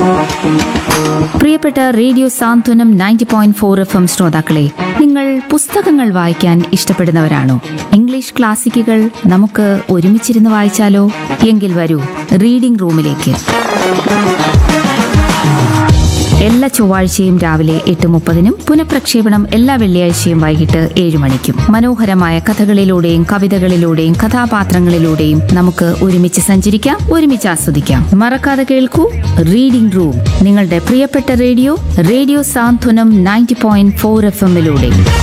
പ്രിയപ്പെട്ട radio Santhwanam ninety point four F M ശ്രോതാക്കളെ നിങ്ങൾ പുസ്തകങ്ങൾ വായിക്കാൻ ഇഷ്ടപ്പെടുന്നവരാണോ ഇംഗ്ലീഷ് ക്ലാസിക്കുകൾ നമുക്ക് ഒരുമിച്ചിരുന്ന് വായിച്ചാലോ എങ്കിൽ വരൂ റീഡിംഗ് റൂമിലേക്ക് എല്ലാ ചൊവ്വാഴ്ചയും രാവിലെ എട്ട് മുപ്പതിനും പുനഃപ്രക്ഷേപണം എല്ലാ വെള്ളിയാഴ്ചയും വൈകിട്ട് ഏഴ് മണിക്കും മനോഹരമായ കഥകളിലൂടെയും കവിതകളിലൂടെയും കഥാപാത്രങ്ങളിലൂടെയും നമുക്ക് ഒരുമിച്ച് സഞ്ചരിക്കാം ഒരുമിച്ച് ആസ്വദിക്കാം മറക്കാതെ കേൾക്കൂ റീഡിംഗ് റൂം നിങ്ങളുടെ പ്രിയപ്പെട്ട radio radio Santhwanam ninety point four F എമ്മിലൂടെ